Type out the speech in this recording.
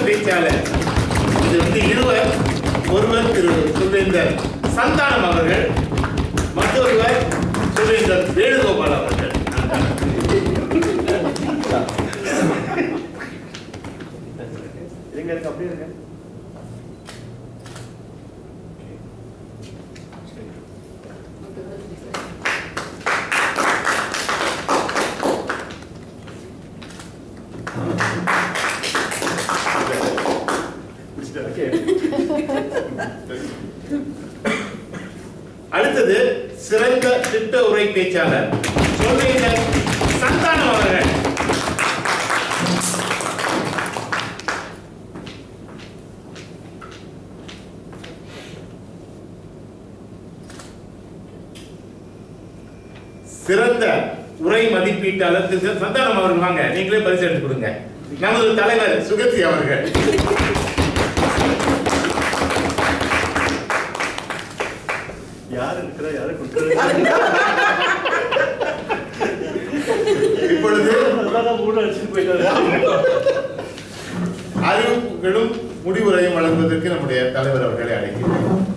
பேச்சாளர் இது வந்து இருவர் ஒருவர் திரு சுரேந்தர் சந்தானம் அவர்கள் மற்றொருவர் சுரேந்தர் வேணுகோபால் அவர்கள் எங்க இருக்கு அப்படியே இருக்கு அடுத்தது சிறந்த திட்ட உரை பேச்சாளர் சுரேந்தர் சந்தானம் அவர்கள் சிறந்த உரை மதிப்பீட்டாளர் திரு சந்தானம் அவர்கள் வாங்க நீங்களே பரிசு எடுத்து கொடுங்க நமது தலைவர் சுகத்தி அவர்கள் யாரு இருக்கிறா யாரு கொடுக்குறது இப்பொழுது அதான் மூணு அடிச்சுட்டு போயிட்டாரு அறிவிப்புகளும் முடிவுரையும் வழங்குவதற்கு நம்முடைய தலைவர் அவர்களை அழைக்கிறேன்